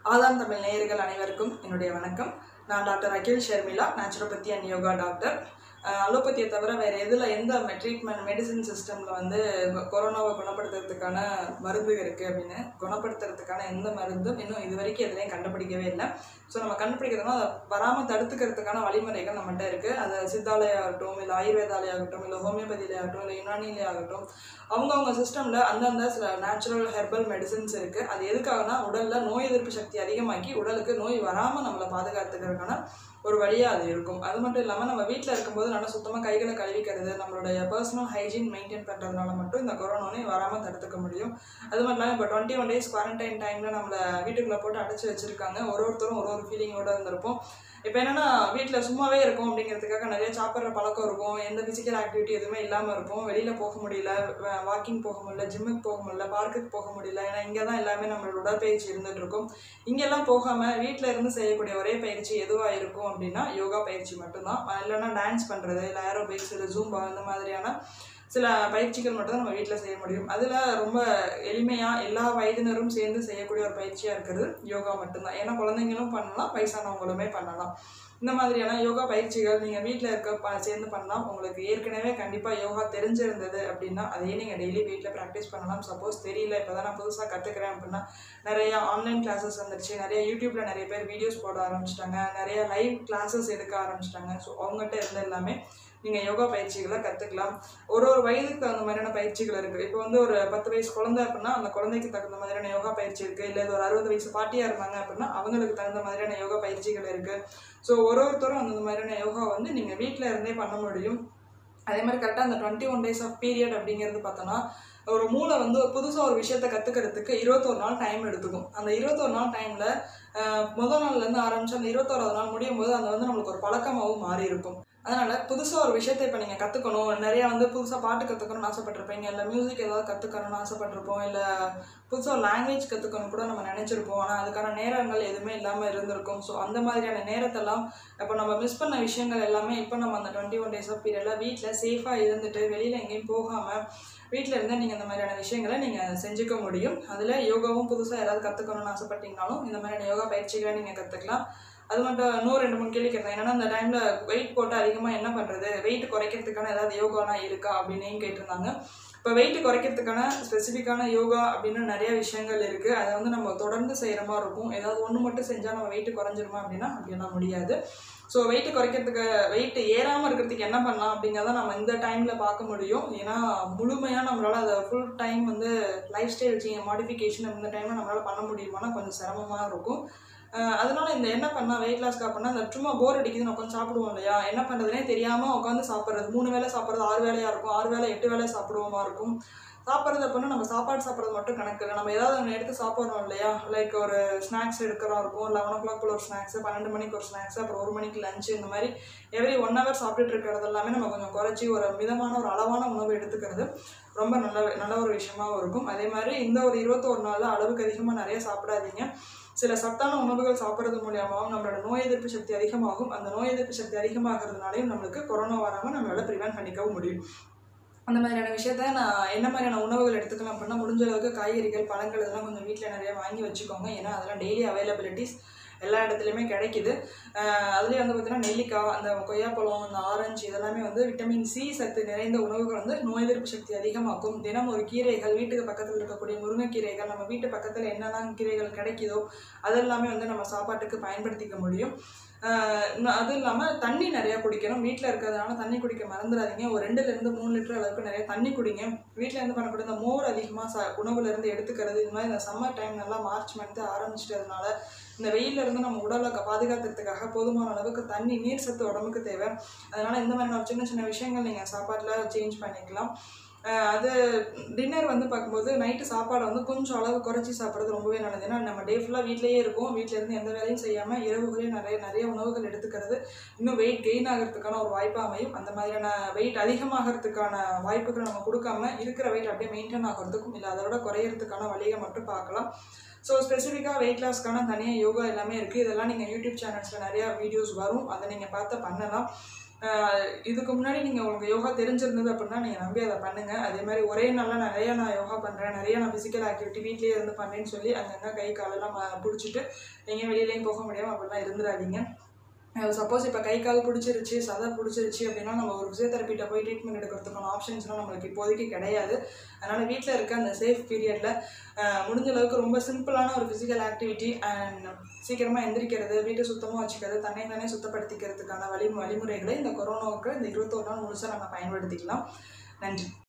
ஆதாம் தமிழ் நேயர்கள் அனைவருக்கும் என்னுடைய வணக்கம் நான் doctor Akhil Sharmila naturopathy and yoga doctor uh அலோபதியை தவிர வேறு எதில் எந்த ட்ரீட்மெண்ட் மெடிசின் சிஸ்டமில் வந்து கொ- கொரோனாவை குணப்படுத்துறதுக்கான மருந்து இருக்குது அப்படின்னு குணப்படுத்துறதுக்கான எந்த மருந்தும் இன்னும் இது வரைக்கும் எதுலையும் கண்டுபிடிக்கவே இல்லை ஸோ நம்ம கண்டுபிடிக்கிறதுனா அதை வராமல் தடுத்துக்கிறதுக்கான வழிமுறைகள் நம்மகிட்ட இருக்குது அது சித்தாலயா ஆகட்டும் இல்லை ஆயுர்வேதாலயா ஆகட்டும் இல்லை ஹோமியோபதியிலே ஆகட்டும் இல்லை யுனானிலே ஆகட்டும் அவங்கவுங்க சிஸ்டமில் அந்தந்த சில நேச்சுரல் ஹெர்பல் மெடிசின்ஸ் இருக்குது அது எதுக்காகனா உடலில் நோய் எதிர்ப்பு சக்தி அதிகமாக்கி உடலுக்கு நோய் வராமல் நம்மளை பாதுகாத்துக்கிறதுக்கான ஒரு வழியாக அது இருக்கும் அது மட்டும் இல்லாமல் நம்ம வீட்டில் இருக்கும்போது நல்லா சுத்தமாக கைகளை கழுவிக்கிறது நம்மளுடைய பர்சனல் ஹைஜீன் மெயின்டைன் பண்ணுறதுனால மட்டும் இந்த கொரோனா நோய் வராமல் தடுத்துக்க முடியும் அது மட்டும் இல்லாமல் இப்போ டுவெண்ட்டி ஒன் டேஸ் குவாரண்டைன் டைமில் நம்மளை வீட்டுக்குள்ளே போட்டு அடைச்சி வச்சிருக்காங்க ஒரு ஒருத்தரும் ஒரு ஒரு ஃபீலிங்கோட இருந்திருப்போம் இப்போ என்னன்னா வீட்டில் சும்மாவே இருக்கும் அப்படிங்கிறதுக்காக நிறைய சாப்பிட்ற பழக்கம் இருக்கும் எந்த ஃபிசிக்கல் ஆக்டிவிட்டி எதுவுமே இல்லாமல் இருக்கும் வெளியில் போக முடியல வாக்கிங் போக முடியல ஜிம்முக்கு போக முடியல பார்க்குக்கு போக முடியல ஏன்னா இங்கே தான் எல்லாமே நம்மளோட உடற்பயிற்சி இருந்துட்டு இருக்கும் இங்கெல்லாம் போகாமல் வீட்டில் இருந்து செய்யக்கூடிய ஒரே பயிற்சி எதுவாக இருக்கும் அப்படின்னா யோகா பயிற்சி மட்டும்தான் இல்லைன்னா டான்ஸ் பண்ணுறது இல்லை ஏரோபிக்ஸ் இல்லை ஜூம்பா இந்த மாதிரியான சில பயிற்சிகள் மட்டும் தான் நம்ம வீட்டில் செய்ய முடியும் அதில் ரொம்ப எளிமையாக எல்லா வயதினரும் சேர்ந்து செய்யக்கூடிய ஒரு பயிற்சியாக இருக்கிறது யோகா மட்டும்தான் ஏன்னா குழந்தைங்களும் பண்ணலாம் வயசானவங்களுமே பண்ணலாம் இந்த மாதிரியான யோகா பயிற்சிகள் நீங்கள் வீட்டில் இருக்க ப சேர்ந்து பண்ணலாம் உங்களுக்கு ஏற்கனவே கண்டிப்பாக யோகா தெரிஞ்சிருந்தது அப்படின்னா அதையே நீங்கள் டெய்லி வீட்டில் ப்ராக்டிஸ் பண்ணலாம் சப்போஸ் தெரியல இப்போ தான் நான் புதுசாக கற்றுக்கிறேன் அப்படின்னா நிறைய ஆன்லைன் கிளாஸஸ் வந்துருச்சு நிறைய யூடியூப்பில் நிறைய பேர் வீடியோஸ் போட ஆரம்பிச்சிட்டாங்க நிறைய லைவ் கிளாஸஸ் எடுக்க ஆரம்பிச்சிட்டாங்க ஸோ அவங்ககிட்ட இருந்து எல்லாமே நீங்கள் யோகா பயிற்சிகளை கற்றுக்கலாம் ஒரு ஒரு வயதுக்கு தகுந்த மாதிரியான பயிற்சிகள் இருக்குது இப்போ வந்து ஒரு பத்து வயசு குழந்தை அப்படின்னா அந்த குழந்தைக்கு தகுந்த மாதிரியான யோகா பயிற்சி இருக்குது இல்லை இது ஒரு அறுபது வயசு பாட்டியாக இருந்தாங்க அப்படின்னா அவங்களுக்கு தகுந்த மாதிரியான யோகா பயிற்சிகள் இருக்குது ஸோ ஒரு ஒருத்தரும் அந்த மாதிரியான யோகா வந்து நீங்கள் வீட்டில் இருந்தே பண்ண முடியும் அதே மாதிரி கரெக்டாக அந்த twenty one days of period அப்படிங்கிறது பார்த்தோன்னா ஒரு மூளை வந்து புதுசாக ஒரு விஷயத்தை கற்றுக்கிறதுக்கு இருபத்தொரு நாள் டைம் எடுத்துக்கும் அந்த இருபத்தொரு நாள் டைமில் முதல் நாள்லேருந்து ஆரம்பிச்சு அந்த இருபத்தோராவது நாள் முடியும் போது அது வந்து நம்மளுக்கு ஒரு பழக்கமாகவும் மாறி இருக்கும் அதனால் புதுசாக ஒரு விஷயத்தை இப்போ நீங்கள் கற்றுக்கணும் நிறையா வந்து புதுசாக பாட்டு கற்றுக்கணும்னு ஆசைப்பட்டிருப்பீங்க இல்லை மியூசிக் ஏதாவது கற்றுக்கணும்னு ஆசைப்பட்டிருப்போம் இல்லை புதுசாக லாங்குவேஜ் கற்றுக்கணும் கூட நம்ம நினச்சிருப்போம் ஆனால் அதுக்கான நேரங்கள் எதுவுமே இல்லாமல் இருந்திருக்கும் ஸோ அந்த மாதிரியான நேரத்தெல்லாம் இப்போ நம்ம மிஸ் பண்ண விஷயங்கள் எல்லாமே இப்போ நம்ம அந்த டுவெண்ட்டி ஒன் டேஸ் ஆஃப் பீரியடில் வீட்டில் சேஃபாக இருந்துட்டு வெளியில் எங்கேயும் போகாமல் வீட்டில் இருந்தால் நீங்கள் இந்த மாதிரியான விஷயங்களை நீங்கள் செஞ்சுக்க முடியும் அதில் யோகாவும் புதுசாக யாராவது கற்றுக்கணும்னு ஆசைப்பட்டீங்கனாலும் இந்த மாதிரியான யோகா பயிற்சிகளை நீங்கள் கற்றுக்கலாம் அது மட்டும் இன்னும் ரெண்டு மூணு கேள்வி கேட்டேன் என்னன்னா அந்த டைமில் வெயிட் போட்டு அதிகமாக என்ன பண்ணுறது வெயிட் குறைக்கிறதுக்கான ஏதாவது யோகாலாம் இருக்கா அப்படின்னு கேட்டிருந்தாங்க இப்போ வெயிட் குறைக்கிறதுக்கான ஸ்பெசிஃபிக்கான யோகா அப்படின்னு நிறைய விஷயங்கள் இருக்குது அதை வந்து நம்ம தொடர்ந்து செய்கிற மாதிரி இருக்கும் ஏதாவது ஒன்று மட்டும் செஞ்சால் நம்ம வெயிட் குறைஞ்சிருமா அப்படின்னா அப்படியெல்லாம் முடியாது ஸோ வெயிட் குறைக்கிறதுக்கு வெயிட் ஏறாமல் இருக்கிறதுக்கு என்ன பண்ணலாம் அப்படிங்கிறத நம்ம இந்த டைமில் பார்க்க முடியும் ஏன்னா முழுமையாக நம்மளால் அதை ஃபுல் டைம் வந்து லைஃப் ஸ்டைல் சேஞ்ச் மாடிஃபிகேஷன் இந்த டைமில் நம்மளால் பண்ண முடியுமானா கொஞ்சம் சிரமமாக இருக்கும் அஹ் அதனால இந்த என்ன பண்ணால் வெயிட் லாஸ்க்கு அப்படின்னா இந்த சும்மா போர் அடிக்குதுன்னு உட்காந்து சாப்பிடுவோம் இல்லையா என்ன பண்ணுறதுனே தெரியாமல் உட்காந்து சாப்பிட்றது மூணு வேளை சாப்பிட்றது ஆறு வேலையாக இருக்கும் ஆறு வேளை எட்டு வேலை சாப்பிடுவோமா இருக்கும் சாப்பிட்றது அப்படின்னா நம்ம சாப்பாடு சாப்பிட்றது மட்டும் கணக்கு இல்லை நம்ம ஏதாவது ஒன்று எடுத்து சாப்பிட்றோம் இல்லையா லைக் ஒரு ஸ்நாக்ஸ் எடுக்கிறோம் இருக்கும் லெவன் ஓ கிளாக் ஒரு ஸ்நாக்ஸ் பன்னெண்டு மணிக்கு ஒரு ஸ்நாக்ஸ் அப்புறம் ஒரு மணிக்கு லஞ்சு இந்த மாதிரி எவ்ரி ஒன் ஹவர் சாப்பிட்டுட்டு இருக்கிறது எல்லாமே நம்ம கொஞ்சம் குறைச்சி ஒரு மிதமான ஒரு அளவான உணவு எடுத்துக்கிறது ரொம்ப நல்ல நல்ல ஒரு விஷயமாவும் இருக்கும் அதே மாதிரி இந்த ஒரு இருபத்தோரு நாளில் அளவுக்கு அதிகமாக நிறைய சாப்பிடாதீங்க சில சத்தான உணவுகள் சாப்பிட்றது மூலியமாகவும் நம்மளோட நோய் எதிர்ப்பு சக்தி அதிகமாகும் அந்த நோய் எதிர்ப்பு சக்தி அதிகமாகிறதுனாலையும் நம்மளுக்கு கொரோனா வராமல் நம்மளால ப்ரிவென்ட் பண்ணிக்கவும் முடியும் அந்த மாதிரியான விஷயத்த நான் என்ன மாதிரியான உணவுகள் எடுத்துக்கலாம் அப்படின்னா முடிஞ்ச அளவுக்கு காய்கறிகள் பழங்கள் இதெல்லாம் கொஞ்சம் வீட்டில் நிறைய வாங்கி வச்சுக்கோங்க ஏன்னா அதெல்லாம் டெய்லி அவைலபிலிட்டிஸ் எல்லா இடத்துலையுமே கிடைக்குது ஆஹ் அதுலேயே வந்து பார்த்தீங்கன்னா நெல்லிக்காய் அந்த கொய்யாப்பழம் அந்த ஆரஞ்சு இதெல்லாமே வந்து விட்டமின் சி சத்து நிறைந்த உணவுகள் வந்து நோய் எதிர்ப்பு சக்தி அதிகமாக்கும் தினம் ஒரு கீரைகள் வீட்டுக்கு பக்கத்தில் இருக்கக்கூடிய முருங்கைக்கீரைகள் நம்ம வீட்டு பக்கத்தில் என்னெல்லாம் கீரைகள் கிடைக்குதோ அதெல்லாமே வந்து நம்ம சாப்பாட்டுக்கு பயன்படுத்திக்க முடியும் ஆஹ் இன்னும் அதுவும் இல்லாமல் தண்ணி நிறையா குடிக்கணும் வீட்டில் இருக்கிறதுனால தண்ணி குடிக்க மறந்துடாதீங்க ஒரு ரெண்டுலேருந்து மூணு லிட்டர் அளவுக்கு நிறைய தண்ணி குடிங்க வீட்டில் இருந்து பண்ணக்கூடிய இந்த மோர் அதிகமாக ச உணவுல இருந்து எடுத்துக்கிறது இது மாதிரி இந்த சம்மர் டைம் நல்லா மார்ச் மந்த்து ஆரம்பிச்சிட்டதுனால இந்த வெயில்ல இருந்து நம்ம உடலை க- பாதுகாக்கிறதுக்காக போதுமான அளவுக்கு தண்ணி நீர் சத்து உடம்புக்கு தேவை அதனால இந்த மாதிரி ஒரு சின்ன சின்ன விஷயங்கள் நீங்கள் சாப்பாட்டில் சேஞ்ச் பண்ணிக்கலாம் ஆஹ் அது டின்னர் வந்து பார்க்கும்போது நைட்டு சாப்பாடை வந்து கொஞ்சம் அளவு குறைச்சி சாப்பிட்றது ரொம்பவே நல்லது ஏன்னா நம்ம டே ஃபுல்லாக வீட்லேயே இருக்கோம் வீட்டில இருந்து எந்த வேலையும் செய்யாமல் இரவுகளே நிறைய நிறைய உணவுகள் எடுத்துக்கிறது இன்னும் வெயிட் கெயின் ஆகிறதுக்கான ஒரு வாய்ப்பு அமையும் அந்த மாதிரியான வெயிட் அதிகமாகிறதுக்கான வாய்ப்புகளை நம்ம கொடுக்காம இருக்கிற வெயிட் அப்படியே மெயின்டைன் ஆகிறதுக்கும் இல்லை அதை விட குறையறதுக்கான வழியை மட்டும் பார்க்கலாம் ஸோ ஸ்பெசிஃபிக்காக வெயிட் லாஸ்க்கான தனியாக யோகா எல்லாமே இருக்குது இதெல்லாம் நீங்கள் யூடியூப் சேனல்ஸில் நிறையா வீடியோஸ் வரும் அதை நீங்கள் பார்த்து பண்ணலாம் ஆஹ் இதுக்கு முன்னாடி நீங்கள் உங்களுக்கு யோகா தெரிஞ்சிருந்தது அப்படின்னா நீங்கள் நம்பி அதை பண்ணுங்கள் அதே மாதிரி ஒரே நாளில் நிறைய நான் யோகா பண்ணுறேன் நிறைய நான் ஃபிசிக்கல் ஆக்டிவிட்டி வீட்லேயே இருந்து பண்ணேன்னு சொல்லி அங்கங்கே கை காலெல்லாம் ம- பிடிச்சிட்டு எங்கேயும் வெளியிலையும் போக முடியாமல் அப்படிலாம் இருந்துடாதீங்க சப்போஸ் இப்போ கை கால் பிடிச்சிருச்சு சதை பிடிச்சிருச்சு அப்படின்னா நம்ம ஒரு ஃபிசியோதெரப்பிட்ட போய் ட்ரீட்மெண்ட் எடுக்கிறதுக்கான ஆப்ஷன்ஸ்லாம் நம்மளுக்கு இப்போதைக்கு கிடையாது அதனால் வீட்டில் இருக்க அந்த சேஃப் பீரியடில் முடிஞ்ச அளவுக்கு ரொம்ப சிம்பிளான ஒரு ஃபிசிக்கல் ஆக்டிவிட்டி அண்ட் சீக்கிரமாக எந்திரிக்கிறது வீட்டை சுத்தமாக வச்சுக்கிறது தன்னை தானே சுத்தப்படுத்திக்கிறதுக்கான வழி வழிமுறைகளை இந்த கொரோனாவுக்கு இந்த இருபத்தோரு நாள் முழுசாக நம்ம பயன்படுத்திக்கலாம் நன்றி